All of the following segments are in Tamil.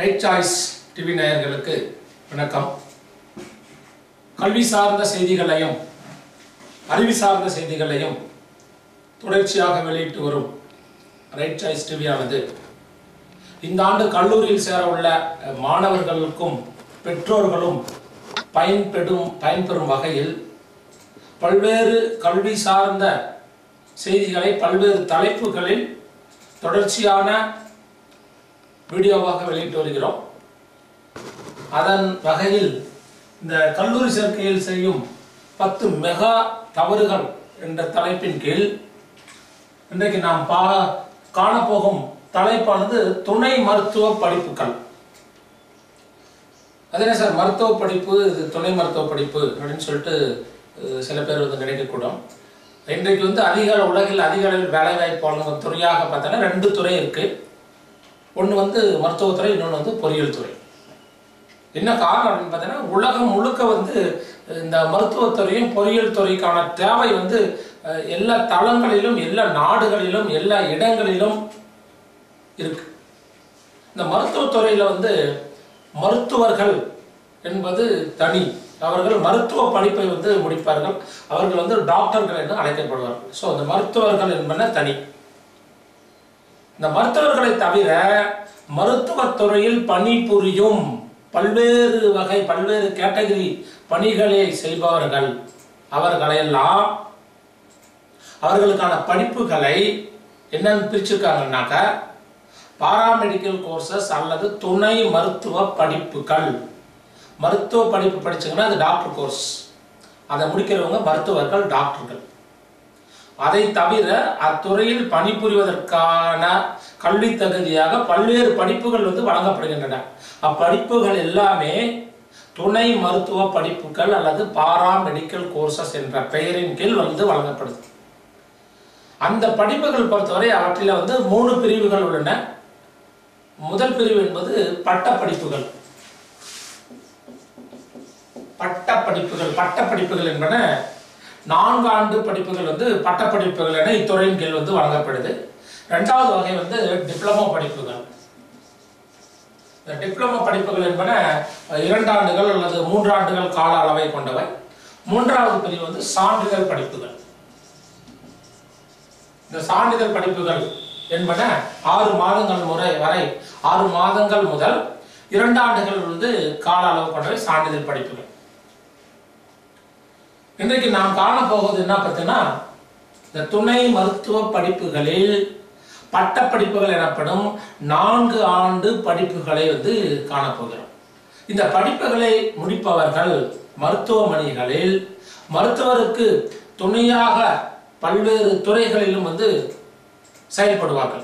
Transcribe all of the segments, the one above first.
ரைட் சாய்ஸ் டிவி நேயர்களுக்கு வணக்கம் கல்வி சார்ந்த செய்திகளையும் அறிவு சார்ந்த செய்திகளையும் தொடர்ச்சியாக வெளியிட்டு வரும் ரைட் சாய்ஸ் டிவியானது இந்த ஆண்டு கல்லூரியில் சேர உள்ள மாணவர்களுக்கும் பெற்றோர்களும் பயன்பெறும் பயன்பெறும் வகையில் பல்வேறு கல்வி சார்ந்த செய்திகளை பல்வேறு தலைப்புகளில் தொடர்ச்சியான வீடியோவாக வெளியிட்டு வருகிறோம் அதன் வகையில் இந்த கல்லூரி சேர்க்கையில் செய்யும் பத்து மெகா தவறுகள் என்ற தலைப்பின் கீழ் இன்றைக்கு நாம் பா காணப்போகும் தலைப்பானது துணை மருத்துவ படிப்புகள் அதே சார் மருத்துவ படிப்பு இது துணை மருத்துவ படிப்பு அப்படின்னு சொல்லிட்டு அஹ், சில பேர் வந்து நினைக்கக்கூடும் இன்றைக்கு வந்து அதிக உலகில் அதிக அளவில் வேலைவாய்ப்பு வழங்கும் துறையாக பார்த்தோன்னா ரெண்டு துறை இருக்கு ஒன்று வந்து மருத்துவத்துறை இன்னொன்று வந்து பொறியியல் துறை என்ன காரணம் அப்படின்னு பார்த்தீங்கன்னா உலகம் முழுக்க வந்து இந்த மருத்துவத்துறையும் பொறியியல் துறைக்கான தேவை வந்து அஹ், எல்லா தளங்களிலும் எல்லா நாடுகளிலும் எல்லா இடங்களிலும் இருக்கு இந்த மருத்துவத்துறையில வந்து மருத்துவர்கள் என்பது தனி அவர்கள் மருத்துவ படிப்பை வந்து முடிப்பார்கள் அவர்கள் வந்து டாக்டர்கள் என்று அழைக்கப்படுவார்கள் ஸோ இந்த மருத்துவர்கள் என்பன தனி இந்த மருத்துவர்களை தவிர மருத்துவத்துறையில் பணிபுரியும் பல்வேறு வகை பல்வேறு கேட்டகரி பணிகளை செய்பவர்கள் அவர்களையெல்லாம் அவர்களுக்கான படிப்புகளை என்னன்னு பிரிச்சிருக்காங்கன்னாக்க பாராமெடிக்கல் கோர்சஸ் அல்லது துணை மருத்துவ படிப்புகள் மருத்துவ படிப்பு படிச்சீங்கன்னா அது டாக்டர் கோர்ஸ் அதை முடிக்கிறவங்க மருத்துவர்கள் டாக்டர்கள் அதை தவிர அத்துறையில் பணிபுரிவதற்கான கல்வி தகுதியாக பல்வேறு படிப்புகள் வந்து வழங்கப்படுகின்றன அப்படிப்புகள் எல்லாமே துணை மருத்துவ படிப்புகள் அல்லது பாரா மெடிக்கல் கோர்சஸ் என்ற பெயரின் கீழ் வந்து வழங்கப்படுது அந்த படிப்புகள் பொறுத்தவரை அவற்றில் வந்து மூணு பிரிவுகள் உள்ளன முதல் பிரிவு என்பது பட்ட படிப்புகள் பட்ட படிப்புகள் பட்ட படிப்புகள் என்பன நான்கு ஆண்டு படிப்புகள் வந்து பட்ட படிப்புகள் என இத்துறையின் கீழ் வந்து வழங்கப்படுது ரெண்டாவது வகை வந்து டிப்ளமோ படிப்புகள் இந்த டிப்ளமோ படிப்புகள் என்பன இரண்டு ஆண்டுகள் அல்லது மூன்று ஆண்டுகள் கால அளவை கொண்டவை மூன்றாவது பிரிவு வந்து சான்றிதழ் படிப்புகள் இந்த சான்றிதழ் படிப்புகள் என்பன ஆறு மாதங்கள் முறை வரை ஆறு மாதங்கள் முதல் இரண்டு ஆண்டுகள் வந்து கால அளவு கொண்டவை சான்றிதழ் படிப்புகள் இன்றைக்கு நாம் காணப்போவது என்ன பார்த்தீங்கன்னா இந்த துணை மருத்துவ படிப்புகளில் பட்டப்படிப்புகள் எனப்படும் நான்கு ஆண்டு படிப்புகளை வந்து காணப்போகிறோம் இந்த படிப்புகளை முடிப்பவர்கள் மருத்துவமனைகளில் மருத்துவருக்கு துணையாக பல்வேறு துறைகளிலும் வந்து செயல்படுவார்கள்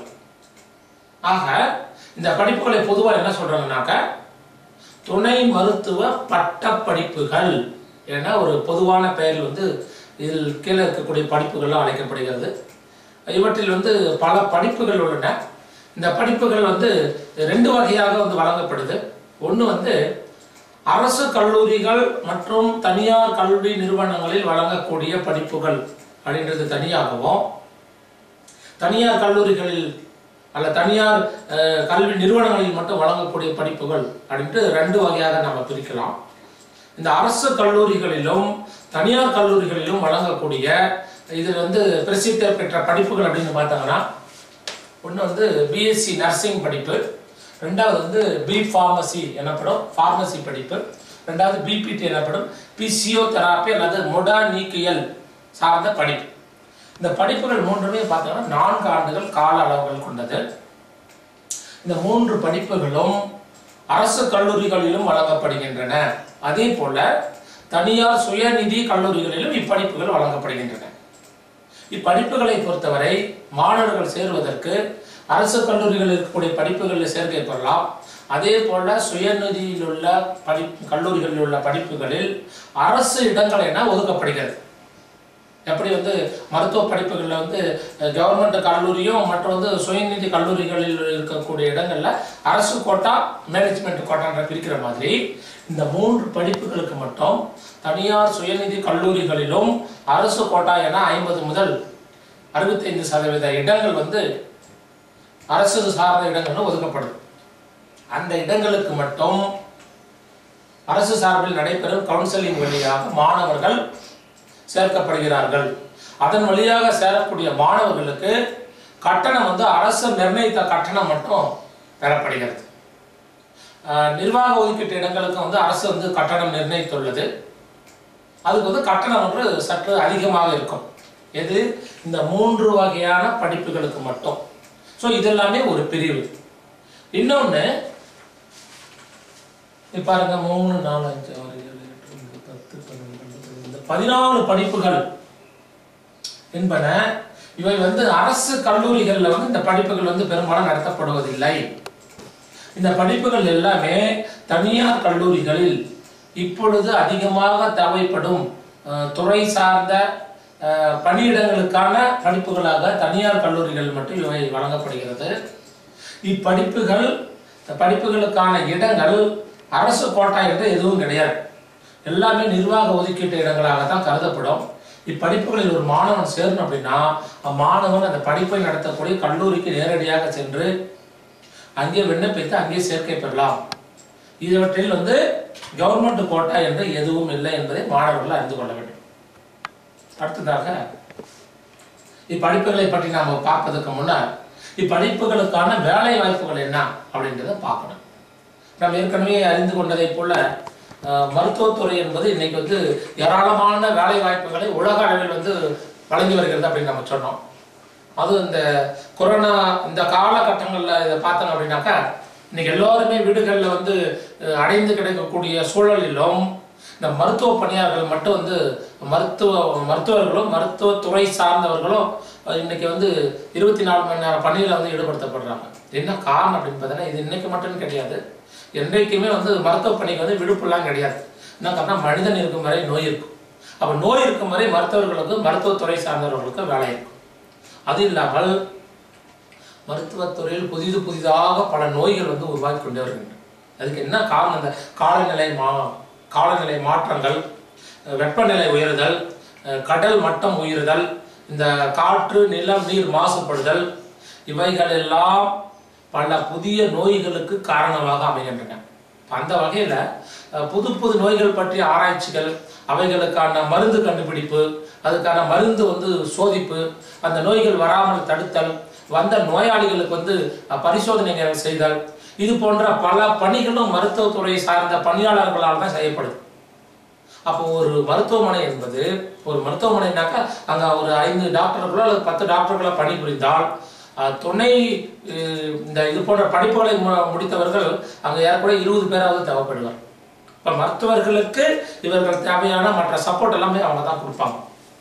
ஆக இந்த படிப்புகளை பொதுவாக என்ன சொல்றாங்கன்னாக்க துணை மருத்துவ பட்ட படிப்புகள் என ஒரு பொதுவான பெயரில் வந்து இதில் கீழே இருக்கக்கூடிய படிப்புகள்லாம் அழைக்கப்படுகிறது இவற்றில் வந்து பல படிப்புகள் உள்ளன இந்த படிப்புகள் வந்து ரெண்டு வகையாக வந்து வழங்கப்படுது ஒன்று வந்து அரசு கல்லூரிகள் மற்றும் தனியார் கல்வி நிறுவனங்களில் வழங்கக்கூடிய படிப்புகள் அப்படின்றது தனியாகவும் தனியார் கல்லூரிகளில் அல்ல தனியார் அஹ், கல்வி நிறுவனங்களில் மட்டும் வழங்கக்கூடிய படிப்புகள் அப்படின்ட்டு ரெண்டு வகையாக நாம் பிரிக்கலாம் இந்த அரசு கல்லூரிகளிலும் தனியார் கல்லூரிகளிலும் வழங்கக்கூடிய இதில் வந்து பிரசித்தி பெற்ற படிப்புகள் அப்படின்னு பார்த்தாங்கன்னா ஒன்று வந்து பிஎஸ்சி நர்சிங் படிப்பு ரெண்டாவது வந்து பி ஃபார்மசி எனப்படும் ஃபார்மசி படிப்பு ரெண்டாவது பிபிடி எனப்படும் பிசியோதெராப்பி அல்லது மொடா நீக்கியல் சார்ந்த படிப்பு இந்த படிப்புகள் மூன்றுமே பார்த்தீங்கன்னா நான்கு ஆண்டுகள் கால அளவுகள் கொண்டது இந்த மூன்று படிப்புகளும் அரசு கல்லூரிகளிலும் வழங்கப்படுகின்றன அதே போல தனியார் சுயநிதி கல்லூரிகளிலும் இப்படிப்புகள் வழங்கப்படுகின்றன இப்படிப்புகளை பொறுத்தவரை மாணவர்கள் சேருவதற்கு அரசு கல்லூரிகளில் இருக்கக்கூடிய படிப்புகளில் சேர்க்கை பெறலாம் அதே போல சுயநிதியில் உள்ள படி கல்லூரிகளில் உள்ள படிப்புகளில் அரசு இடங்கள் என ஒதுக்கப்படுகிறது எப்படி வந்து மருத்துவ படிப்புகளில் வந்து கவர்மெண்ட் கல்லூரியும் மற்றும் வந்து சுயநிதி கல்லூரிகளில் இருக்கக்கூடிய இடங்கள்ல அரசு கோட்டா மேனேஜ்மெண்ட் கோட்டான்ற பிரிக்கிற மாதிரி இந்த மூன்று படிப்புகளுக்கு மட்டும் தனியார் சுயநிதி கல்லூரிகளிலும் அரசு கோட்டா என ஐம்பது முதல் அறுபத்தைந்து சதவீத இடங்கள் வந்து அரசு சார்ந்த இடங்கள்னு ஒதுக்கப்படுது அந்த இடங்களுக்கு மட்டும் அரசு சார்பில் நடைபெறும் கவுன்சிலிங் வழியாக மாணவர்கள் சேர்க்கப்படுகிறார்கள் அதன் வழியாக சேரக்கூடிய மாணவர்களுக்கு கட்டணம் வந்து அரசு நிர்ணயித்த கட்டணம் மட்டும் பெறப்படுகிறது ஆஹ் நிர்வாக ஒதுக்கீட்டு இடங்களுக்கு வந்து அரசு வந்து கட்டணம் நிர்ணயித்துள்ளது அதுக்கு வந்து கட்டணம் ஒன்று சற்று அதிகமாக இருக்கும் எது இந்த மூன்று வகையான படிப்புகளுக்கு மட்டும் ஸோ இதெல்லாமே ஒரு பிரிவு இன்னொன்று இப்ப பாருங்க மூணு நாலு அஞ்சு ஆறு ஏழு எட்டு ஒன்பது பத்து பன்னெண்டு பன்னிரெண்டு, இந்த பதினாலு படிப்புகள் என்பன இவை வந்து அரசு கல்லூரிகளில் வந்து இந்த படிப்புகள் வந்து பெரும்பாலும் நடத்தப்படுவதில்லை இந்த படிப்புகள் எல்லாமே தனியார் கல்லூரிகளில் இப்பொழுது அதிகமாக தேவைப்படும் அஹ், துறை சார்ந்த அஹ், பணியிடங்களுக்கான படிப்புகளாக தனியார் கல்லூரிகள் மட்டும் இவை வழங்கப்படுகிறது இப்படிப்புகள் இந்த படிப்புகளுக்கான இடங்கள் அரசு கோட்டா என்று எதுவும் கிடையாது எல்லாமே நிர்வாக ஒதுக்கீட்டு இடங்களாக தான் கருதப்படும் இப்படிப்புகளில் ஒரு மாணவன் சேரணும் அப்படின்னா அம்மாணவன் அந்த படிப்பை நடத்தக்கூடிய கல்லூரிக்கு நேரடியாக சென்று அங்கே விண்ணப்பித்து அங்கே சேர்க்கை பெறலாம் இவற்றில் வந்து கவர்மெண்ட் கோட்டா என்று எதுவும் இல்லை என்பதை மாணவர்கள் அறிந்து கொள்ள வேண்டும் அடுத்ததாக இப்படிப்புகளை பற்றி நாம் பார்ப்பதற்கு முன்னர் இப்படிப்புகளுக்கான வேலை வாய்ப்புகள் என்ன அப்படின்றத பார்க்கணும் நாம் ஏற்கனவே அறிந்து கொண்டதைப் போல அஹ், மருத்துவத்துறை என்பது இன்னைக்கு வந்து ஏராளமான வேலை வாய்ப்புகளை உலக அளவில் வந்து வழங்கி வருகிறது அப்படின்னு நம்ம சொன்னோம் அதுவும் இந்த கொரோனா இந்த காலகட்டங்களில் இதை பார்த்தோம் அப்படின்னாக்கா இன்னைக்கு எல்லாருமே வீடுகளில் வந்து அஹ், அடைந்து கிடைக்கக்கூடிய சூழலிலும் இந்த மருத்துவ பணியாளர்கள் மட்டும் வந்து மருத்துவ மருத்துவர்களும் மருத்துவத்துறை சார்ந்தவர்களும் அஹ், இன்னைக்கு வந்து இருபத்தி நாலு மணி நேரம் பணியில் வந்து ஈடுபடுத்தப்படுறாங்க என்ன காரணம் அப்படின்னு பார்த்தீங்கன்னா இது இன்னைக்கு மட்டும் கிடையாது என்றைக்குமே வந்து மருத்துவ பணிக்கு வந்து விடுப்புலாம் கிடையாது என்ன காரணம் மனிதன் இருக்கும் வரை நோய் இருக்கும் அப்போ நோய் இருக்கும் வரை மருத்துவர்களுக்கு மருத்துவத்துறை சார்ந்தவர்களுக்கு வேலை இருக்கும் அது இல்லாமல் மருத்துவத்துறையில் புதிது புதிதாக பல நோய்கள் வந்து உருவாக்கி கொண்டே வருகின்றன அதுக்கு என்ன காரணம் இந்த காலநிலை மா காலநிலை மாற்றங்கள் அஹ் வெப்பநிலை உயருதல் அஹ் கடல் மட்டம் உயருதல் இந்த காற்று நிலம் நீர் மாசுபடுதல் இவைகள் எல்லாம் பல புதிய நோய்களுக்கு காரணமாக அமைகின்றன அந்த வகையில் புது புது நோய்கள் பற்றிய ஆராய்ச்சிகள் அவைகளுக்கான மருந்து கண்டுபிடிப்பு அதுக்கான மருந்து வந்து சோதிப்பு அந்த நோய்கள் வராமல் தடுத்தல் வந்த நோயாளிகளுக்கு வந்து அஹ், பரிசோதனைகள் செய்தல் இது போன்ற பல பணிகளும் மருத்துவத்துறை சார்ந்த பணியாளர்களால் தான் செய்யப்படுது அப்போ ஒரு மருத்துவமனை என்பது ஒரு மருத்துவமனைனாக்கா அங்க ஒரு ஐந்து டாக்டர்களோ அல்லது பத்து டாக்டர்களோ பணிபுரிந்தால் அஹ், துணை அஹ், இந்த இது போன்ற படிப்புகளை மு- முடித்தவர்கள் அங்க ஏறக்குறைய இருபது பேராவது தேவைப்படுவார் இப்போ மருத்துவர்களுக்கு இவர்கள் தேவையான மற்ற சப்போர்ட் எல்லாமே அவங்க தான் கொடுப்பாங்க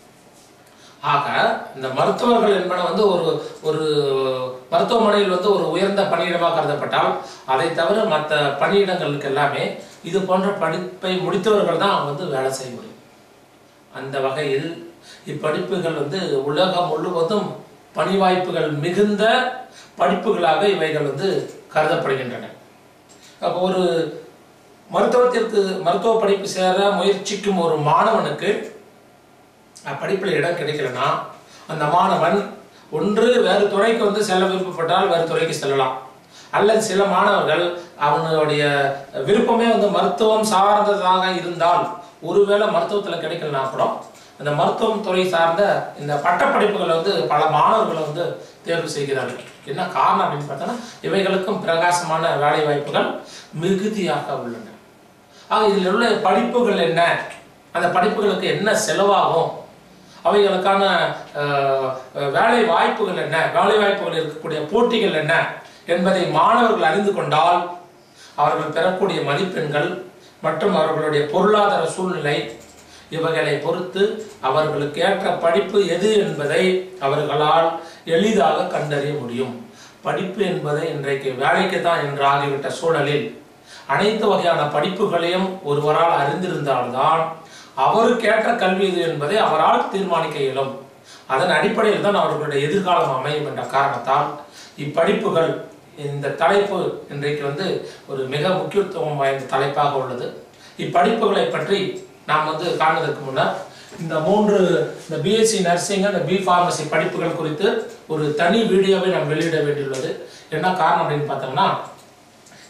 ஆக இந்த மருத்துவர்கள் என்பன வந்து ஒரு ஒரு மருத்துவமனையில் வந்து ஒரு உயர்ந்த பணியிடமாக கருதப்பட்டால் அதை தவிர மற்ற பணியிடங்களுக்கு எல்லாமே இது போன்ற படிப்பை முடித்தவர்கள் தான் அவங்க வந்து வேலை செய்ய முடியும் அந்த வகையில் இப்படிப்புகள் வந்து உலகம் முழுவதும் பணி வாய்ப்புகள் மிகுந்த படிப்புகளாக இவைகள் வந்து கருதப்படுகின்றன அப்போ ஒரு மருத்துவத்திற்கு மருத்துவ படிப்பு சேர முயற்சிக்கும் ஒரு மாணவனுக்கு படிப்பில் இடம் கிடைக்கலனா அந்த மாணவன் ஒன்று வேறு துறைக்கு வந்து செல்ல விருப்பப்பட்டால் வேறு துறைக்கு செல்லலாம் அல்லது சில மாணவர்கள் அவனுடைய விருப்பமே வந்து மருத்துவம் சார்ந்ததாக இருந்தால் ஒருவேளை மருத்துவத்தில் கிடைக்கலனா கூட அந்த மருத்துவம் துறை சார்ந்த இந்த பட்டப்படிப்புகளை வந்து பல மாணவர்களை வந்து தேர்வு செய்கிறார்கள் என்ன காரணம் அப்படின்னு பார்த்தோன்னா இவைகளுக்கும் பிரகாசமான வேலை வாய்ப்புகள் மிகுதியாக உள்ளன ஆக இதில் உள்ள படிப்புகள் என்ன அந்த படிப்புகளுக்கு என்ன செலவாகும் அவைகளுக்கான அஹ், வேலை வாய்ப்புகள் என்ன வேலை வாய்ப்புகள் இருக்கக்கூடிய போட்டிகள் என்ன என்பதை மாணவர்கள் அறிந்து கொண்டால் அவர்கள் பெறக்கூடிய மதிப்பெண்கள் மற்றும் அவர்களுடைய பொருளாதார சூழ்நிலை இவைகளை பொறுத்து அவர்களுக்கு ஏற்ற படிப்பு எது என்பதை அவர்களால் எளிதாக கண்டறிய முடியும் படிப்பு என்பதை இன்றைக்கு வேலைக்கு தான் என்று ஆகிவிட்ட சூழலில் அனைத்து வகையான படிப்புகளையும் ஒருவரால் அறிந்திருந்தால்தான் அவருக்கேற்ற கல்வி இது என்பதை அவரால் தீர்மானிக்க இயலும் அதன் அடிப்படையில் தான் அவர்களுடைய எதிர்காலம் அமையும் என்ற காரணத்தால் இப்படிப்புகள் இந்த தலைப்பு இன்றைக்கு வந்து ஒரு மிக முக்கியத்துவம் வாய்ந்த தலைப்பாக உள்ளது இப்படிப்புகளை பற்றி நாம் வந்து காண்பதற்கு முன்னர் இந்த மூன்று இந்த பிஎஸ்சி நர்சிங் அந்த பி ஃபார்மசி படிப்புகள் குறித்து ஒரு தனி வீடியோவை நாம் வெளியிட வேண்டியுள்ளது என்ன காரணம் அப்படின்னு பார்த்தோம்னா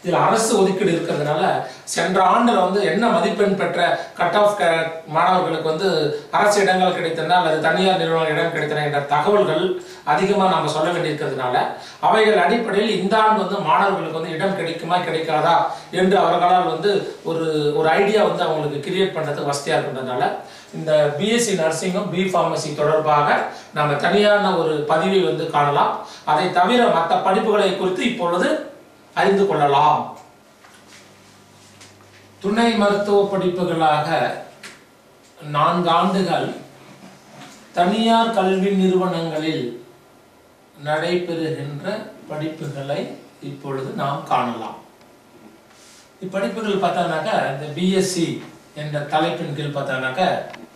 இதில் அரசு ஒதுக்கீடு இருக்கிறதுனால சென்ற ஆண்டில் வந்து என்ன மதிப்பெண் பெற்ற கட் ஆஃப் மாணவர்களுக்கு வந்து அரசு இடங்கள் கிடைத்தன அல்லது தனியார் நிறுவன இடம் கிடைத்தன என்ற தகவல்கள் அதிகமாக நம்ம சொல்ல வேண்டியிருக்கிறதுனால அவைகள் அடிப்படையில் இந்த ஆண்டு வந்து மாணவர்களுக்கு வந்து இடம் கிடைக்குமா கிடைக்காதா என்று அவர்களால் வந்து ஒரு ஒரு ஐடியா வந்து அவங்களுக்கு கிரியேட் பண்ணுறதுக்கு வசதியாக இருக்கின்றதுனால இந்த பிஎஸ்சி நர்சிங்கும் பி ஃபார்மசி தொடர்பாக நம்ம தனியான ஒரு பதிவை வந்து காணலாம் அதை தவிர மற்ற படிப்புகளை குறித்து இப்பொழுது அறிந்து கொள்ளலாம் துணை மருத்துவ படிப்புகளாக நான்கு ஆண்டுகள் தனியார் கல்வி நிறுவனங்களில் நடைபெறுகின்ற படிப்புகளை இப்பொழுது நாம் காணலாம் இப்படிப்புகள் பார்த்தானாக்கா இந்த பிஎஸ்சி என்ற தலைப்பின் கீழ் பார்த்தானாக்கா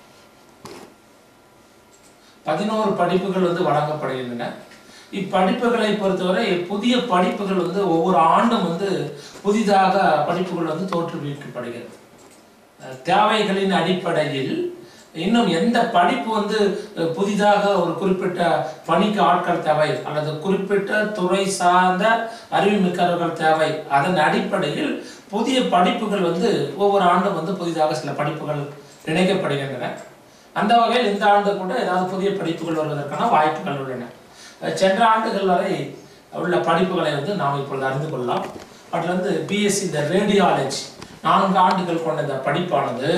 பதினோரு படிப்புகள் வந்து வழங்கப்படுகின்றன இப்படிப்புகளை பொறுத்தவரை புதிய படிப்புகள் வந்து ஒவ்வொரு ஆண்டும் வந்து புதிதாக படிப்புகள் வந்து தோற்றுவிக்கப்படுகிறது அஹ் தேவைகளின் அடிப்படையில் இன்னும் எந்த படிப்பு வந்து அஹ், புதிதாக ஒரு குறிப்பிட்ட பணிக்கு ஆட்கள் தேவை அல்லது குறிப்பிட்ட துறை சார்ந்த அறிவுமிக்கவர்கள் தேவை அதன் அடிப்படையில் புதிய படிப்புகள் வந்து ஒவ்வொரு ஆண்டும் வந்து புதிதாக சில படிப்புகள் இணைக்கப்படுகின்றன அந்த வகையில் இந்த ஆண்டு கூட ஏதாவது புதிய படிப்புகள் வருவதற்கான வாய்ப்புகள் உள்ளன அஹ், சென்ற ஆண்டுகள் வரை உள்ள படிப்புகளை வந்து நாம் இப்பொழுது அறிந்து கொள்ளலாம் அதில் வந்து பிஎஸ்சி இந்த ரேடியாலஜி நான்கு ஆண்டுகள் கொண்ட இந்த படிப்பானது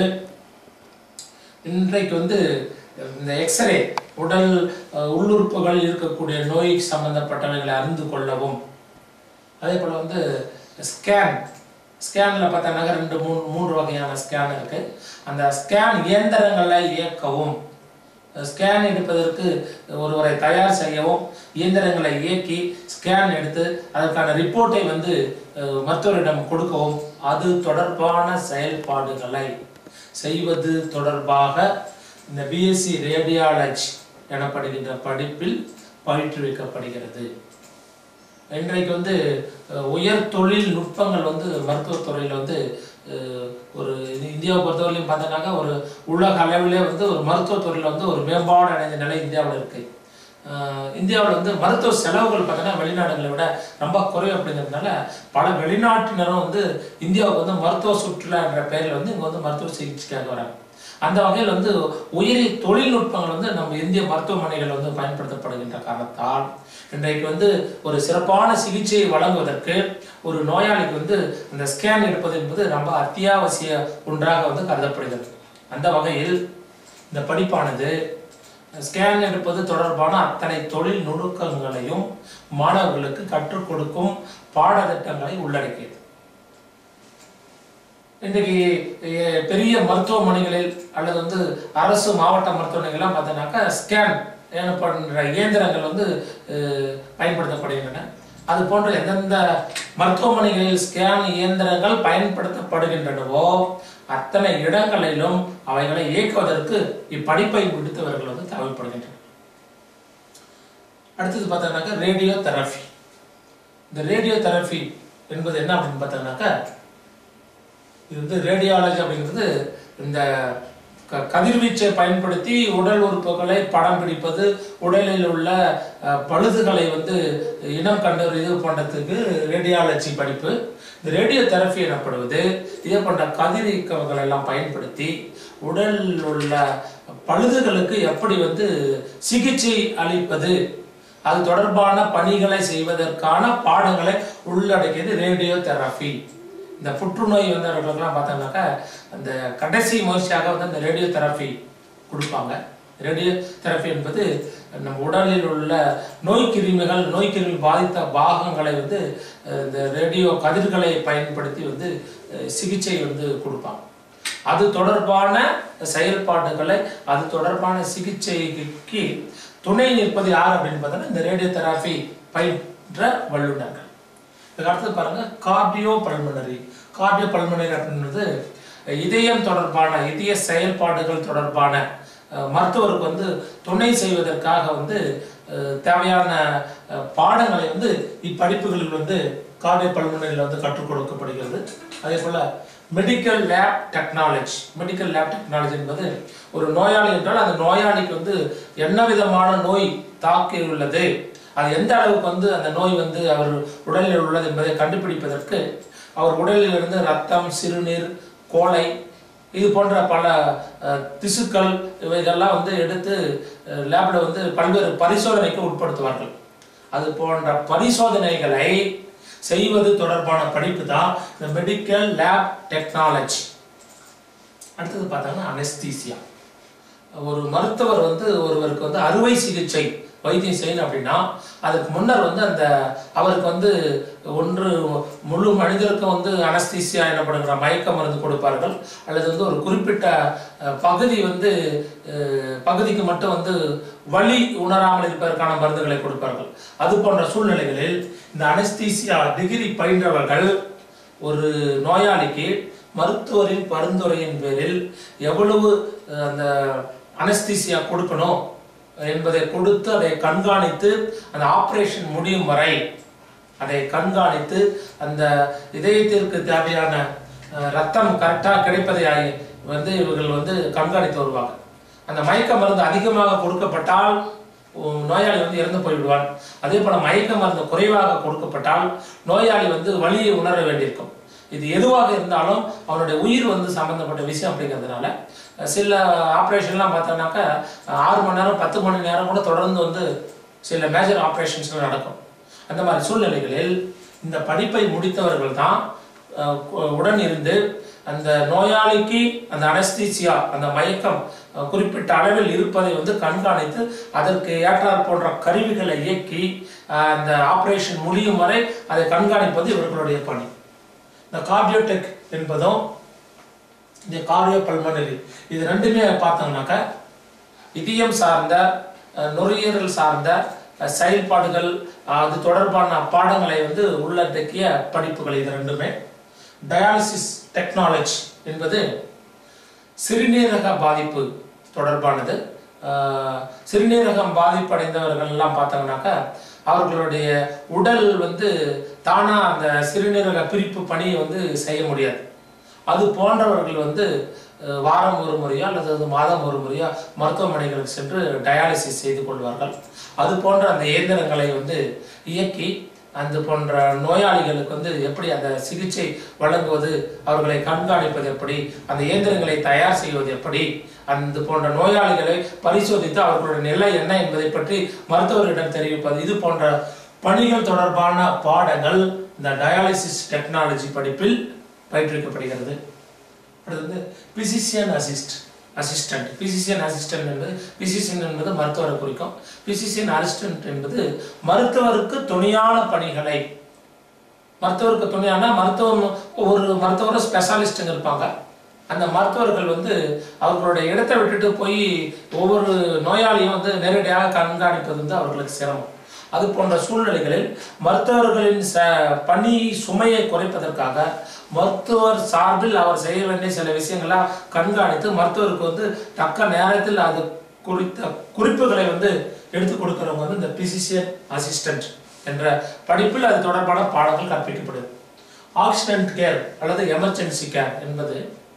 இன்றைக்கு வந்து இந்த எக்ஸ்ரே உடல் அஹ், உள்ளுறுப்புகளில் இருக்கக்கூடிய நோய் சம்பந்தப்பட்டவைகளை அறிந்து கொள்ளவும் அதே போல் வந்து ஸ்கேன் ஸ்கேனில் பார்த்தோன்னாக்க ரெண்டு மூணு மூன்று வகையான ஸ்கேன் இருக்கு அந்த ஸ்கேன் இயந்திரங்களை இயக்கவும் ஸ்கேன் எடுப்பதற்கு ஒருவரை தயார் செய்யவும் இயந்திரங்களை இயக்கி ஸ்கேன் எடுத்து அதற்கான ரிப்போர்ட்டை வந்து அஹ், மருத்துவரிடம் கொடுக்கவும் அது தொடர்பான செயல்பாடுகளை செய்வது தொடர்பாக இந்த பிஎஸ்சி ரேடியாலஜி எனப்படுகின்ற படிப்பில் பயிற்றுவிக்கப்படுகிறது இன்றைக்கு வந்து அஹ், உயர் தொழில் நுட்பங்கள் வந்து மருத்துவத்துறையில் வந்து அஹ், ஒரு இது இந்தியாவை பொறுத்தவரையிலும் பார்த்தோன்னாக்கா ஒரு உலக அளவிலே வந்து ஒரு மருத்துவத்துறையில் வந்து ஒரு மேம்பாடு அடைந்த நிலை இந்தியாவில் இருக்கு இந்தியாவில் வந்து மருத்துவ செலவுகள் பார்த்தோன்னா வெளிநாடுகளை விட ரொம்ப குறைவு அப்படிங்கிறதுனால பல வெளிநாட்டினரும் வந்து இந்தியாவுக்கு வந்து மருத்துவ சுற்றுலா என்ற பெயரில் வந்து இங்கே வந்து மருத்துவ சிகிச்சைக்காக வராங்க அந்த வகையில் வந்து உயரிய தொழில்நுட்பங்கள் வந்து நம்ம இந்திய மருத்துவமனைகள் வந்து பயன்படுத்தப்படுகின்ற காரணத்தால் இன்றைக்கு வந்து ஒரு சிறப்பான சிகிச்சையை வழங்குவதற்கு ஒரு நோயாளிக்கு வந்து அந்த ஸ்கேன் எடுப்பது என்பது ரொம்ப அத்தியாவசிய ஒன்றாக வந்து கருதப்படுகிறது அந்த வகையில் இந்த படிப்பானது ஸ்கேன் எடுப்பது தொடர்பான அத்தனை தொழில் நுணுக்கங்களையும் மாணவர்களுக்கு கற்றுக் கொடுக்கும் பாடத்திட்டங்களை உள்ளடக்கியது இன்றைக்கு எ- பெரிய மருத்துவமனைகளில் அல்லது வந்து அரசு மாவட்ட மருத்துவமனைகள்லாம் பார்த்தோன்னாக்கா ஸ்கேன் எனப்படுகின்ற இயந்திரங்கள் வந்து அஹ், பயன்படுத்தப்படுகின்றன அது போன்ற எந்தெந்த மருத்துவமனைகளில் ஸ்கேன் இயந்திரங்கள் பயன்படுத்தப்படுகின்றனவோ அத்தனை இடங்களிலும் அவைகளை இயக்குவதற்கு இப்படிப்பை முடித்தவர்கள் வந்து தேவைப்படுகின்றனர் அடுத்தது பார்த்தோம்னாக்கா ரேடியோ தெரபி இந்த ரேடியோ தெரபி என்பது என்ன அப்படின்னு பார்த்தோம்னாக்கா இது வந்து ரேடியாலஜி அப்படிங்கிறது இந்த க- கதிர்வீச்சை பயன்படுத்தி உடல் உறுப்புகளை படம் பிடிப்பது உடலில் உள்ள அஹ், பழுதுகளை வந்து இனம் கண்டறிவது போன்றதுக்கு ரேடியாலஜி படிப்பு இந்த ரேடியோ தெரபி எனப்படுவது இதே போன்ற கதிரியக்கங்களை எல்லாம் பயன்படுத்தி உடலில் உள்ள பழுதுகளுக்கு எப்படி வந்து சிகிச்சை அளிப்பது அது தொடர்பான பணிகளை செய்வதற்கான பாடங்களை உள்ளடக்கியது ரேடியோ தெரபி இந்த புற்றுநோய் வந்தவர்களுக்கெல்லாம் பார்த்தோம்னாக்கா அந்த கடைசி முயற்சியாக வந்து அந்த ரேடியோ தெரபி கொடுப்பாங்க ரேடியோ தெரபி என்பது நம்ம உடலில் உள்ள நோய் கிருமிகள் நோய் கிருமி பாதித்த பாகங்களை வந்து அஹ், இந்த ரேடியோ கதிர்களை பயன்படுத்தி வந்து அஹ், சிகிச்சை வந்து கொடுப்பாங்க அது தொடர்பான செயல்பாடுகளை அது தொடர்பான சிகிச்சைக்கு துணை நிற்பது யார் அப்படின்னு பார்த்தோன்னா இந்த ரேடியோ தெராபி பயின்ற வல்லுநர்கள் இதுக்கு அடுத்தது பாருங்க கார்டியோ பல்மனரி கார்டியோ பல்மனரி அப்படின்றது இதயம் தொடர்பான இதய செயல்பாடுகள் தொடர்பான அஹ், மருத்துவருக்கு வந்து துணை செய்வதற்காக வந்து அஹ், தேவையான அஹ், பாடங்களை வந்து இப்படிப்புகளில் வந்து கார்டியோ பல்மனரியில் வந்து கற்றுக் கொடுக்கப்படுகிறது அதே போல medical lab technology medical lab technology என்பது ஒரு நோயாளி என்றால் அந்த நோயாளிக்கு வந்து என்ன விதமான நோய் தாக்கி உள்ளது அது எந்த அளவுக்கு வந்து அந்த நோய் வந்து அவர் உடலில் உள்ளது என்பதை கண்டுபிடிப்பதற்கு அவர் உடலில் இருந்து ரத்தம் சிறுநீர் கோழை இது போன்ற பல அஹ், திசுக்கள் இவைகள்லாம் வந்து எடுத்து லேபில் வந்து பல்வேறு பரிசோதனைக்கு உட்படுத்துவார்கள் அது போன்ற பரிசோதனைகளை செய்வது தொடர்பான படிப்பு தான் இந்த மெடிக்கல் லேப் டெக்னாலஜி அடுத்தது பார்த்தாங்கன்னா அனஸ்தீசியா ஒரு மருத்துவர் வந்து ஒருவருக்கு வந்து அறுவை சிகிச்சை வைத்தியம் செய்யணும் அப்படின்னா அதுக்கு முன்னர் வந்து அந்த அவருக்கு வந்து ஒன்று முழு மனிதருக்கும் வந்து அனஸ்தீசியா எனப்படுகிற மயக்க மருந்து கொடுப்பார்கள் அல்லது வந்து ஒரு குறிப்பிட்ட அஹ், பகுதி வந்து அஹ், பகுதிக்கு மட்டும் வந்து வலி உணராமல் இருப்பதற்கான மருந்துகளை கொடுப்பார்கள் அது போன்ற சூழ்நிலைகளில் இந்த அனஸ்தீசியா டிகிரி பயின்றவர்கள் ஒரு நோயாளிக்கு மருத்துவரின் பரிந்துரையின் பேரில் எவ்வளவு அஹ், அந்த அனஸ்தீசியா கொடுக்கணும் என்பதை கொடுத்து அதை கண்காணித்து அந்த ஆபரேஷன் முடியும் வரை அதை கண்காணித்து அந்த இதயத்திற்கு தேவையான அஹ், ரத்தம் கரெக்டாக கிடைப்பதை ஆகி- வந்து இவர்கள் வந்து கண்காணித்து வருவாங்க அந்த மயக்க மருந்து அதிகமாக கொடுக்கப்பட்டால் உம், நோயாளி வந்து இறந்து போய்விடுவான் அதே போல மயக்க மருந்து குறைவாக கொடுக்கப்பட்டால் நோயாளி வந்து வலியை உணர வேண்டியிருக்கும் இது எதுவாக இருந்தாலும் அவனுடைய உயிர் வந்து சம்பந்தப்பட்ட விஷயம் அப்படிங்கிறதுனால அஹ், சில ஆப்ரேஷன்லாம் பார்த்தோம்னாக்கா அஹ், ஆறு மணி நேரம் பத்து மணி நேரம் கூட தொடர்ந்து வந்து சில மேஜர் ஆப்ரேஷன்ஸ்லாம் நடக்கும் அந்த மாதிரி சூழ்நிலைகளில் இந்த படிப்பை முடித்தவர்கள் தான் அஹ், கு- உடன் இருந்து அந்த நோயாளிக்கு அந்த அனஸ்தீசியா அந்த மயக்கம் அஹ், குறிப்பிட்ட அளவில் இருப்பதை வந்து கண்காணித்து அதற்கு ஏற்றாற் போன்ற கருவிகளை இயக்கி அஹ், அந்த ஆபரேஷன் முடியும் வரை அதை கண்காணிப்பது இவர்களுடைய பணி இந்த கார்டியோடெக் என்பதும் இந்த கார்டியோ பல்மனரி இது ரெண்டுமே பார்த்தோம்னாக்கா இதயம் சார்ந்த அஹ், நுரையீரல் சார்ந்த அஹ், செயல்பாடுகள் அஹ், அது தொடர்பான பாடங்களை வந்து உள்ளடக்கிய படிப்புகள் இது ரெண்டுமே டயாலிசிஸ் டெக்னாலஜி என்பது சிறுநீரக பாதிப்பு தொடர்பானது அஹ், சிறுநீரகம் பாதிப்படைந்தவர்கள் எல்லாம் பார்த்தோம்னாக்கா அவர்களுடைய உடல் வந்து தானா அந்த சிறுநீரக பிரிப்பு பணியை வந்து செய்ய முடியாது அது போன்றவர்கள் வந்து அஹ், வாரம் ஒரு முறையோ அல்லது அது மாதம் ஒரு முறையோ மருத்துவமனைகளுக்கு சென்று டயாலிசிஸ் செய்து கொள்வார்கள் அது போன்ற அந்த இயந்திரங்களை வந்து இயக்கி அந்த போன்ற நோயாளிகளுக்கு வந்து எப்படி அந்த சிகிச்சை வழங்குவது அவர்களை கண்காணிப்பது எப்படி அந்த இயந்திரங்களை தயார் செய்வது எப்படி அந்த போன்ற நோயாளிகளை பரிசோதித்து அவர்களுடைய நிலை என்ன என்பதை பற்றி மருத்துவரிடம் தெரிவிப்பது இது போன்ற பணிகள் தொடர்பான பாடங்கள் இந்த டயாலிசிஸ் டெக்னாலஜி படிப்பில் பயிற்றுவிக்கப்படுகிறது அடுத்து வந்து physician assist assistant physician assistant என்பது பிசிசியன் என்பது மருத்துவரை குறிக்கும் பிசிசியன் அசிஸ்டன்ட் என்பது மருத்துவருக்கு துணையான பணிகளை மருத்துவருக்கு துணையானா மருத்துவம் ஒரு மருத்துவர் ஸ்பெஷாலிஸ்ட்டுங்க இருப்பாங்க அந்த மருத்துவர்கள் வந்து அவர்களுடைய இடத்தை விட்டுட்டு போய் ஒவ்வொரு நோயாளியும் வந்து நேரடியாக கண்காணிப்பது வந்து அவர்களுக்கு சிரமம் அது போன்ற சூழ்நிலைகளில் மருத்துவர்களின் ச பணி சுமையை குறைப்பதற்காக மருத்துவர் சார்பில் அவர் செய்ய வேண்டிய சில விஷயங்களை கண்காணித்து மருத்துவருக்கு வந்து தக்க நேரத்தில் அது குறித்த குறிப்புகளை வந்து எடுத்து கொடுக்கிறவங்க வந்து இந்த பிசிசியன் அசிஸ்டன்ட் என்ற படிப்பில் அது தொடர்பான பாடங்கள் கற்பிக்கப்படுது ஆக்சிடென்ட் கேர் அல்லது எமர்ஜென்சி கேர் என்பது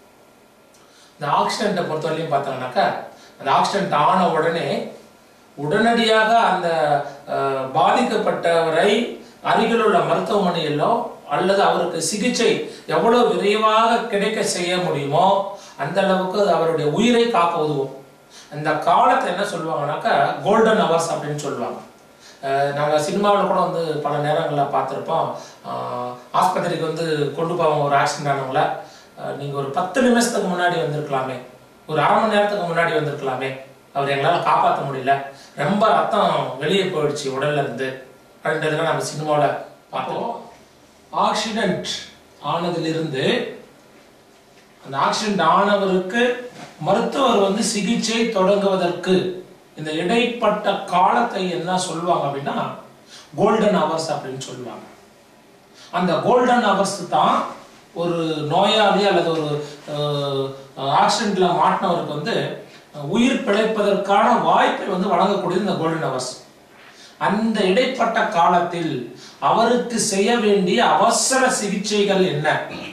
இந்த ஆக்சிடென்ட்டை பொறுத்தவரையிலையும் பார்த்தோம்னாக்கா அந்த ஆக்சிடென்ட் ஆன உடனே உடனடியாக அந்த அஹ், பாதிக்கப்பட்டவரை அருகில் உள்ள மருத்துவமனையிலோ அல்லது அவருக்கு சிகிச்சை எவ்வளவு விரைவாக கிடைக்க செய்ய முடியுமோ அந்த அளவுக்கு அது அவருடைய உயிரை காக்க உதவும் அந்த காலத்தை என்ன சொல்லுவாங்கன்னாக்கா கோல்டன் ஹவர்ஸ் அப்படின்னு சொல்லுவாங்க அஹ் நாங்க சினிமாவில் கூட வந்து பல நேரங்களில் பார்த்துருப்போம் அஹ் ஆஸ்பத்திரிக்கு வந்து கொண்டு போவாங்க ஒரு ஆக்சிடென்ட் ஆனவங்கள அஹ் நீங்க ஒரு பத்து நிமிஷத்துக்கு முன்னாடி வந்திருக்கலாமே ஒரு அரை மணி நேரத்துக்கு முன்னாடி வந்திருக்கலாமே அவர் எங்களால் காப்பாற்ற முடியல ரொம்ப ரத்தம் வெளியே போயிடுச்சு உடல்ல இருந்து அப்படின்றதுலாம் நம்ம சினிமாவில் பார்த்தோம் ஆக்சிடென்ட் ஆனதிலிருந்து அந்த ஆக்சிடென்ட் ஆனவருக்கு மருத்துவர் வந்து சிகிச்சை தொடங்குவதற்கு இந்த இடைப்பட்ட காலத்தை என்ன சொல்லுவாங்க அப்படின்னா கோல்டன் ஹவர்ஸ் அப்படின்னு சொல்லுவாங்க அந்த கோல்டன் ஹவர்ஸ் தான் ஒரு நோயாளி அல்லது ஒரு ஆக்சிடென்ட்ல மாட்டினவருக்கு வந்து அஹ், உயிர் பிழைப்பதற்கான வாய்ப்பை வந்து வழங்கக்கூடியது இந்த கோல்டன் ஹவர்ஸ் அந்த இடைப்பட்ட காலத்தில் அவருக்கு செய்ய வேண்டிய அவசர சிகிச்சைகள் என்ன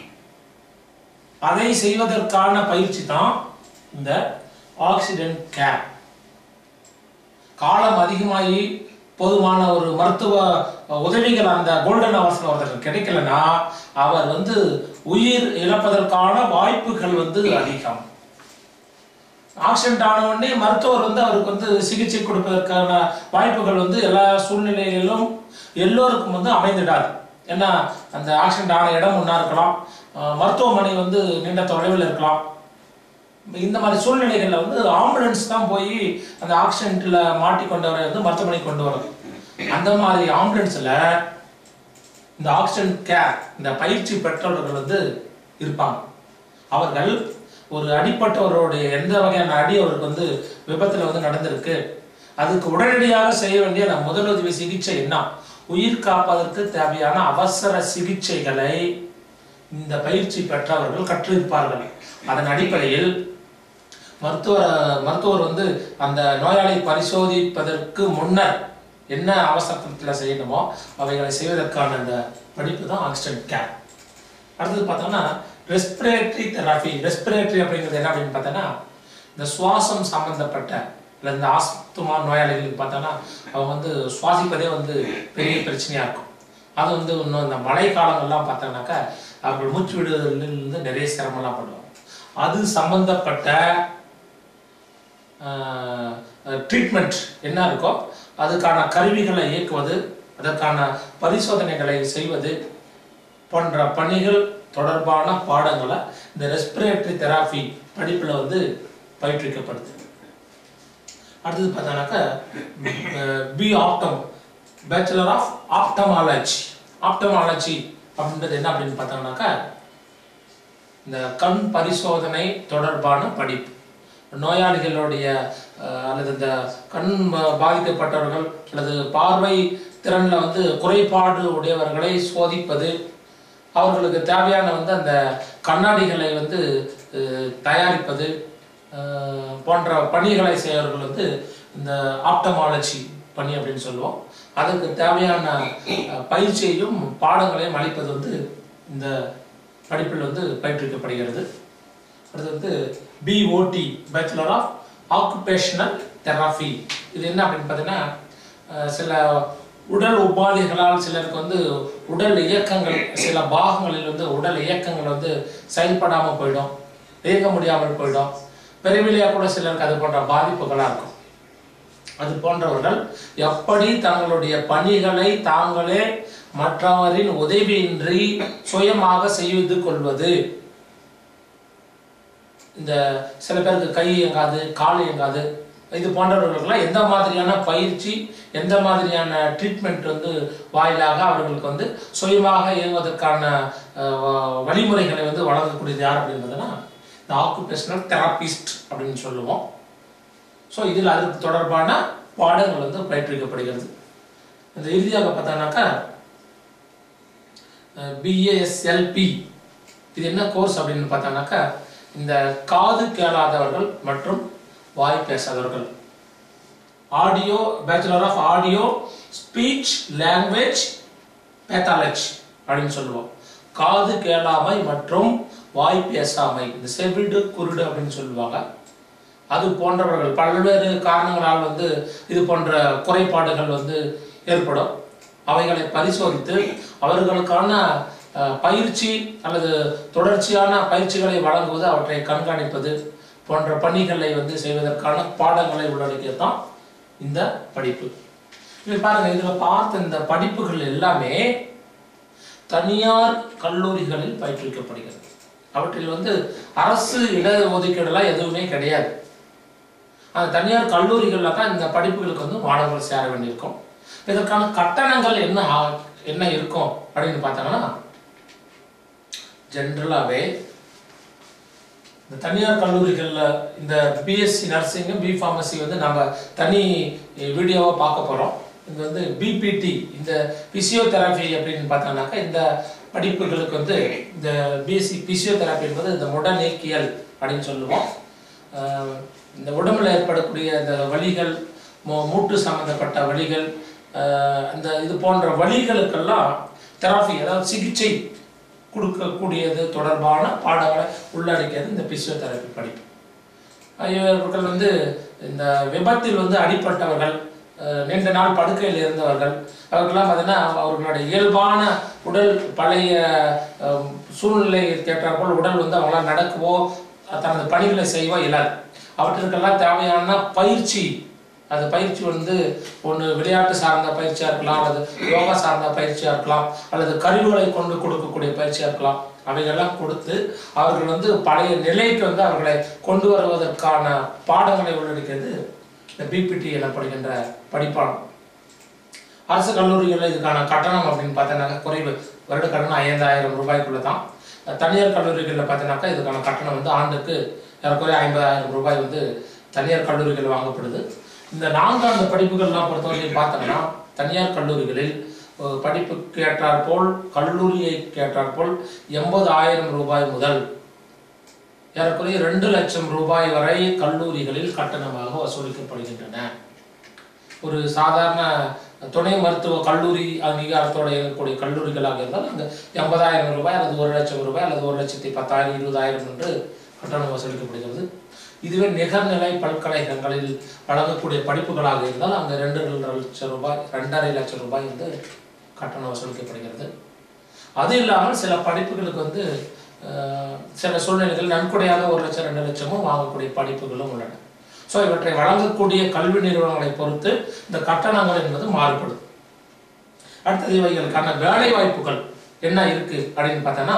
அதை செய்வதற்கான பயிற்சி தான் இந்த ஆக்சிடென்ட் கேர் காலம் அதிகமாகி போதுமான ஒரு மருத்துவ உதவிகள் அந்த கோல்டன் ஹவர்ஸ்ல ஒருத்தருக்கு கிடைக்கலன்னா அவர் வந்து உயிர் இழப்பதற்கான வாய்ப்புகள் வந்து அதிகம் ஆக்சிடென்ட் ஆன உடனே மருத்துவர் வந்து அவருக்கு வந்து சிகிச்சை கொடுப்பதற்கான வாய்ப்புகள் வந்து எல்லா சூழ்நிலைகளிலும் எல்லோருக்கும் வந்து அமைந்திடாது ஏன்னா அந்த ஆக்சிடென்ட் ஆன இடம் ஒன்றா இருக்கலாம் அஹ் மருத்துவமனை வந்து நீண்ட தொலைவில் இருக்கலாம் இந்த மாதிரி சூழ்நிலைகளில் வந்து ஆம்புலன்ஸ் தான் போய் அந்த ஆக்சிடென்ட்ல மாட்டிக்கொண்டவரை வந்து மருத்துவமனைக்கு கொண்டு வரும் அந்த மாதிரி ஆம்புலன்ஸ்ல இந்த ஆக்சிடென்ட் கேர் இந்த பயிற்சி பெற்றவர்கள் வந்து இருப்பாங்க அவர்கள் ஒரு அடிப்பட்டவருடைய எந்த வகையான அடி அவருக்கு வந்து விபத்துல வந்து நடந்திருக்கு அதுக்கு உடனடியாக செய்ய வேண்டிய அந்த முதலுதவி சிகிச்சை என்ன உயிர் காப்பதற்கு தேவையான அவசர சிகிச்சைகளை இந்த பயிற்சி பெற்றவர்கள் கற்றிருப்பார்கள் அதன் அடிப்படையில் மருத்துவர் மருத்துவர் வந்து அந்த நோயாளி பரிசோதிப்பதற்கு முன்னர் என்ன அவசரத்தில் செய்யணுமோ அவைகளை செய்வதற்கான அந்த படிப்பு தான் ஆக்சிடென்ட் கேர் அடுத்தது பார்த்தோம்னா ரெஸ்பிரேட்டரி தெராபி ரெஸ்பிரேட்டரி அப்படிங்கிறது என்ன அப்படின்னு பார்த்தோன்னா இந்த சுவாசம் சம்பந்தப்பட்ட இல்லை இந்த ஆஸ்துமா நோயாளிகளுக்கு பார்த்தோன்னா அவங்க வந்து சுவாசிப்பதே வந்து பெரிய பிரச்சனையாக இருக்கும் அது வந்து இன்னும் இந்த மழை காலங்கள்லாம் பார்த்தோம்னாக்கா அவர்கள் மூச்சு விடுதலிருந்து நிறைய சிரமம்லாம் படுவாங்க அது சம்பந்தப்பட்ட ட்ரீட்மெண்ட் என்ன இருக்கோ அதுக்கான கருவிகளை இயக்குவது அதற்கான பரிசோதனைகளை செய்வது போன்ற பணிகள் தொடர்பான பாடங்களை இந்த ரெஸ்பிரேட்டரி தெராபி படிப்பில் வந்து பயிற்றுவிக்கப்படுது அடுத்தது பார்த்தோன்னாக்கா B optom bachelor of ophthalmology ophthalmology அப்படின்றது என்ன அப்படின்னு பார்த்தோம்னாக்கா இந்த கண் பரிசோதனை தொடர்பான படிப்பு நோயாளிகளுடைய அஹ், அல்லது இந்த கண் பா- பாதிக்கப்பட்டவர்கள் அல்லது பார்வை திறன்ல வந்து குறைபாடு உடையவர்களை சோதிப்பது அவர்களுக்கு தேவையான வந்து அந்த கண்ணாடிகளை வந்து அஹ், தயாரிப்பது அஹ், போன்ற பணிகளை செய்யவர்கள் வந்து இந்த ஆப்டமாலஜி பணி அப்படின்னு சொல்லுவோம் அதுக்கு தேவையான அஹ், பயிற்சியையும் பாடங்களையும் அளிப்பது வந்து இந்த படிப்பில் வந்து பயிற்றுவிக்கப்படுகிறது அடுத்து வந்து BOT bachelor of occupational therapy இது என்ன அப்படின்னு பார்த்தீங்கன்னா அஹ், சில உடல் உபாதைகளால் சிலருக்கு வந்து உடல் இயக்கங்கள் சில பாகங்களில் வந்து உடல் இயக்கங்கள் வந்து செயல்படாமல் போயிடும் இயங்க முடியாமல் போயிடும் பிறவிலையா கூட சிலருக்கு அது போன்ற பாதிப்புகளாக இருக்கும் அது போன்றவர்கள் எப்படி தங்களுடைய பணிகளை தாங்களே மற்றவரின் உதவியின்றி சுயமாக செய்து கொள்வது இந்த சில பேருக்கு கை இயங்காது கால் இயங்காது இது போன்றவர்களுக்கெல்லாம் எந்த மாதிரியான பயிற்சி எந்த மாதிரியான ட்ரீட்மெண்ட் வந்து வாயிலாக அவர்களுக்கு வந்து சுயமாக இயங்குவதற்கான அஹ், வ- வழிமுறைகளை வந்து வழங்கக்கூடியது யார் அப்படின்றதுன்னா இந்த ஆக்குபேஷனல் தெராபிஸ்ட் அப்படின்னு சொல்லுவோம் ஸோ இதில் அதுக்கு தொடர்பான பாடங்கள் வந்து பயிற்றுவிக்கப்படுகிறது இந்த இறுதியாக பார்த்தோம்னாக்கா பிஏஎஸ்எல்பி இது என்ன கோர்ஸ் அப்படின்னு பார்த்தோம்னாக்கா இந்த காது கேளாதவர்கள் மற்றும் வாய் பேசாதவர்கள் audio bachelor of audio speech language pathology அப்படின்னு சொல்லுவோம் காது கேளாமை மற்றும் வாய் பேசாமை இந்த செவிடு குருடு அப்படின்னு சொல்லுவாங்க அது போன்றவர்கள் பல்வேறு காரணங்களால் வந்து இது போன்ற குறைபாடுகள் வந்து ஏற்படும் அவைகளை பரிசோதித்து அவர்களுக்கான அஹ், பயிற்சி அல்லது தொடர்ச்சியான பயிற்சிகளை வழங்குவது அவற்றை கண்காணிப்பது போன்ற பணிகளை வந்து செய்வதற்கான பாடங்களை உள்ளடக்கியது தான் இந்த படிப்பு இது பாருங்க இதுல பார்த்த இந்த படிப்புகள் எல்லாமே தனியார் கல்லூரிகளில் பயிற்றுவிக்கப்படுகிறது அவற்றில் வந்து அரசு இட ஒதுக்கீடுலாம் எதுவுமே கிடையாது அந்த தனியார் கல்லூரிகளில் தான் இந்த படிப்புகளுக்கு வந்து மாணவர்கள் சேர வேண்டியிருக்கும் இதற்கான கட்டணங்கள் என்ன ஆ- என்ன இருக்கும் அப்படின்னு பார்த்தாங்கன்னா ஜென்ரலாகவே இந்த தனியார் கல்லூரிகளில் இந்த பிஎஸ்சி நர்சிங் பி ஃபார்மசி வந்து நம்ம தனி வீடியோவாக பார்க்க போகிறோம் இது வந்து பிபிடி இந்த பிசியோதெரபி அப்படின்னு பார்த்தோம்னாக்கா இந்த படிப்புகளுக்கு வந்து இந்த பிஎஸ்சி பிசியோதெரபி என்பது இந்த உடனேக்கியல் அப்படின்னு சொல்லுவோம் ஆஹ் இந்த உடம்புல ஏற்படக்கூடிய இந்த வலிகள் மூ- மூட்டு சம்பந்தப்பட்ட வலிகள் ஆஹ் இந்த இது போன்ற வலிகளுக்கெல்லாம் தெராபி அதாவது சிகிச்சை கொடுக்கக்கூடியது தொடர்பான பாடங்களை உள்ளடக்கியது இந்த பிசியோதெரபி படிப்பு இவர்கள் வந்து இந்த விபத்தில் வந்து அடிப்பட்டவர்கள் அஹ், நீண்ட நாள் படுக்கையில் இருந்தவர்கள் அவர்களெல்லாம் பார்த்தீங்கன்னா அவர்களுடைய இயல்பான உடல் பழைய அஹ், சூழ்நிலை கேட்டாற்போல் உடல் வந்து அவங்களால் நடக்கவோ தனது பணிகளை செய்வோ இயலாது அவற்றிற்கெல்லாம் தேவையான பயிற்சி அது பயிற்சி வந்து ஒன்று விளையாட்டு சார்ந்த பயிற்சியாக இருக்கலாம் அல்லது யோகா சார்ந்த பயிற்சியாக இருக்கலாம் அல்லது கருவிகளை கொண்டு கொடுக்கக்கூடிய பயிற்சியாக இருக்கலாம் அவைகள்லாம் கொடுத்து அவர்கள் வந்து பழைய நிலைக்கு வந்து அவர்களை கொண்டு வருவதற்கான பாடங்களை உள்ளடக்கியது இந்த பிபிடி எனப்படுகின்ற படிப்பானம் அரசு கல்லூரிகளில் இதுக்கான கட்டணம் அப்படின்னு பார்த்தோன்னாக்கா குறைவு வருட கட்டணம் ஐந்தாயிரம் ரூபாய்க்குள்ள தான் தனியார் கல்லூரிகளில் பார்த்தோன்னாக்கா இதுக்கான கட்டணம் வந்து ஆண்டுக்கு ஏறக்குறைய ஐம்பதாயிரம் ரூபாய் வந்து தனியார் கல்லூரிகள் வாங்கப்படுது இந்த நான்காண்டு படிப்புகள்லாம் பொறுத்தவரைக்கும் பார்த்தோம்னா தனியார் கல்லூரிகளில் அஹ், படிப்புக்கு ஏற்றாற்போல் கல்லூரியை ஏற்றாற்போல் எண்பதாயிரம் ரூபாய் முதல் ஏறக்குறைய ரெண்டு லட்சம் ரூபாய் வரை கல்லூரிகளில் கட்டணமாக வசூலிக்கப்படுகின்றன ஒரு சாதாரண துணை மருத்துவ கல்லூரி அங்கீகாரத்தோட இருக்கக்கூடிய கல்லூரிகளாக இருந்தால் அங்கே எண்பதாயிரம் ரூபாய் அல்லது ஒரு லட்சம் ரூபாய் அல்லது ஒரு லட்சத்தி பத்தாயிரம் இருபதாயிரம் என்று கட்டணம் வசூலிக்கப்படுகிறது இதுவே நிகர்நிலை பல்கலைக்கழகங்களில் வழங்கக்கூடிய படிப்புகளாக இருந்தால் அங்கே ரெண்டு லட்சம் ரூபாய் ரெண்டரை லட்சம் ரூபாய் வந்து கட்டணம் வசூலிக்கப்படுகிறது அது இல்லாமல் சில படிப்புகளுக்கு வந்து அஹ், சில சூழ்நிலைகள் நன்கொடையாக ஒரு லட்சம் ரெண்டு லட்சமும் வாங்கக்கூடிய படிப்புகளும் உள்ளன ஸோ இவற்றை வழங்கக்கூடிய கல்வி நிறுவனங்களை பொறுத்து இந்த கட்டணங்கள் என்பது மாறுபடும் அடுத்தது இவைகளுக்கான வேலை வாய்ப்புகள் என்ன இருக்கு அப்படின்னு பார்த்தோன்னா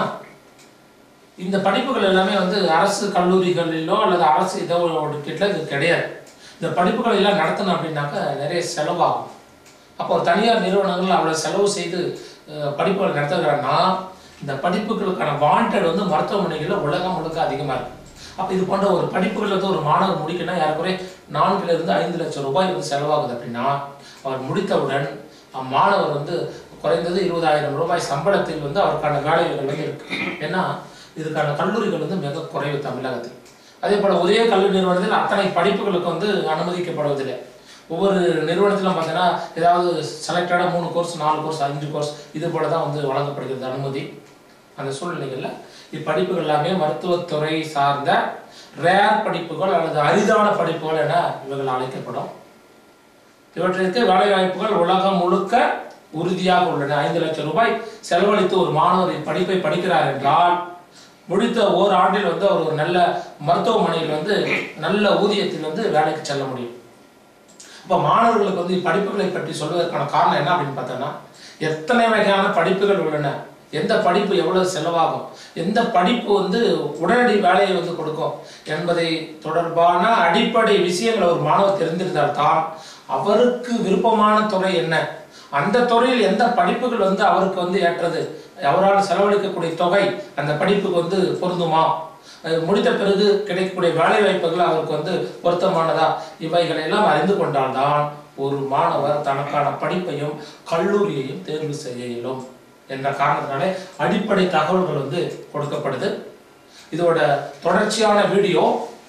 இந்த படிப்புகள் எல்லாமே வந்து அரசு கல்லூரிகளிலோ அல்லது அரசு இதோ ஒதுக்கீட்டில் இது கிடையாது இந்த படிப்புகள் எல்லாம் நடத்தணும் அப்படின்னாக்கா நிறைய செலவாகும் அப்போ ஒரு தனியார் நிறுவனங்கள் அவ்வளோ செலவு செய்து அஹ், படிப்புகள் நடத்துகிறாங்கன்னா இந்த படிப்புகளுக்கான வாண்டட் வந்து மருத்துவமனைகளில் உலகம் முழுக்க அதிகமாக இருக்கு அப்போ இது போன்ற ஒரு படிப்புகள் வந்து ஒரு மாணவர் முடிக்கணும் யாருக்குறைய நான்குல இருந்து ஐந்து லட்சம் ரூபாய் வந்து செலவாகுது அப்படின்னா அவர் முடித்தவுடன் அம்மாணவர் வந்து குறைந்தது இருபதாயிரம் ரூபாய் சம்பளத்தில் வந்து அவருக்கான வேலைகள் வந்து இருக்கு ஏன்னா இதுக்கான கல்லூரிகள் வந்து மிக குறைவு தமிழகத்தில் அதே போல ஒரே கல்வி நிறுவனத்தில் அத்தனை படிப்புகளுக்கு வந்து அனுமதிக்கப்படுவதில்லை ஒவ்வொரு நிறுவனத்திலும் பார்த்தீங்கன்னா ஏதாவது செலக்டடாக மூணு கோர்ஸ் நாலு கோர்ஸ் அஞ்சு கோர்ஸ் இது போல தான் வந்து வழங்கப்படுகிறது அனுமதி அந்த சூழ்நிலைகளில் இப்படிப்புகள் எல்லாமே மருத்துவத்துறை சார்ந்த ரேர் படிப்புகள் அல்லது அரிதான படிப்புகள் என இவைகள் அழைக்கப்படும் இவற்றிற்கு வேலை வாய்ப்புகள் உலகம் முழுக்க உறுதியாக உள்ளன ஐந்து லட்சம் ரூபாய் செலவழித்து ஒரு மாணவர் இப்படிப்பை படிக்கிறார் என்றால் முடித்த ஓர் ஆண்டில் வந்து அவர் ஒரு நல்ல மருத்துவமனையில் வந்து நல்ல ஊதியத்தில் வந்து வேலைக்கு செல்ல முடியும் அப்போ மாணவர்களுக்கு வந்து படிப்புகளை பற்றி சொல்வதற்கான காரணம் என்ன அப்படின்னு பார்த்தோன்னா எத்தனை வகையான படிப்புகள் உள்ளன எந்த படிப்பு எவ்வளவு செலவாகும் எந்த படிப்பு வந்து உடனடி வேலையை வந்து கொடுக்கும் என்பதை தொடர்பான அடிப்படை விஷயங்களை ஒரு மாணவர் தெரிந்திருந்தால் தான் அவருக்கு விருப்பமான துறை என்ன அந்த துறையில் எந்த படிப்புகள் வந்து அவருக்கு வந்து ஏற்றது அவரால் செலவழிக்கக்கூடிய தொகை அந்த படிப்புக்கு வந்து பொருந்துமா அது முடித்த பிறகு கிடைக்கக்கூடிய வேலை வாய்ப்புகள் அவருக்கு வந்து பொருத்தமானதா இவைகளை எல்லாம் அறிந்து கொண்டால்தான் ஒரு மாணவர் தனக்கான படிப்பையும் கல்லூரியையும் தேர்வு செய்ய இயலும் என்ற காரணத்தினாலே அடிப்படை தகவல்கள் வந்து கொடுக்கப்படுது இதோட தொடர்ச்சியான வீடியோ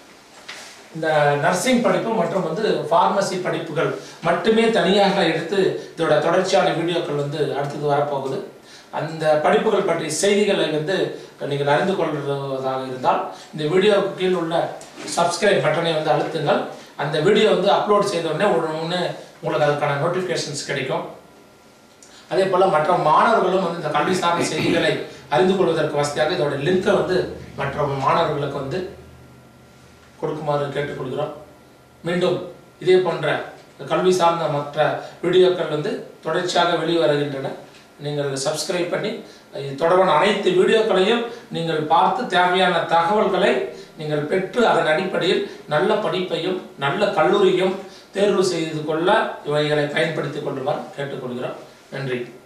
இந்த நர்சிங் படிப்பு மற்றும் வந்து ஃபார்மசி படிப்புகள் மட்டுமே தனியாக எடுத்து இதோட தொடர்ச்சியான வீடியோக்கள் வந்து அடுத்தது வரப்போகுது அந்த படிப்புகள் பற்றிய செய்திகளை வந்து நீங்கள் அறிந்து கொள்வதாக இருந்தால் இந்த வீடியோவுக்கு கீழ் உள்ள சப்ஸ்கிரைப் பட்டனை வந்து அழுத்துங்கள் அந்த வீடியோ வந்து அப்லோட் செய்த உடனே ஒன்று உங்களுக்கு அதுக்கான நோட்டிஃபிகேஷன்ஸ் கிடைக்கும் அதே போல் மற்ற மாணவர்களும் வந்து இந்த கல்வி சார்ந்த செய்திகளை அறிந்து கொள்வதற்கு வசதியாக இதோட லிங்கை வந்து மற்ற மாணவர்களுக்கு வந்து கொடுக்குமாறு கேட்டுக்கொள்கிறோம் மீண்டும் இதே போன்ற கல்வி சார்ந்த மற்ற வீடியோக்கள் வந்து தொடர்ச்சியாக வெளிவருகின்றன நீங்கள் சப்ஸ்கிரைப் பண்ணி இது தொடர்பான அனைத்து வீடியோக்களையும் நீங்கள் பார்த்து தேவையான தகவல்களை நீங்கள் பெற்று அதன் அடிப்படையில் நல்ல படிப்பையும் நல்ல கல்லூரியும் தேர்வு செய்து கொள்ள இவைகளை பயன்படுத்திக் கொள்ளுமாறு கேட்டுக்கொள்கிறோம் நன்றி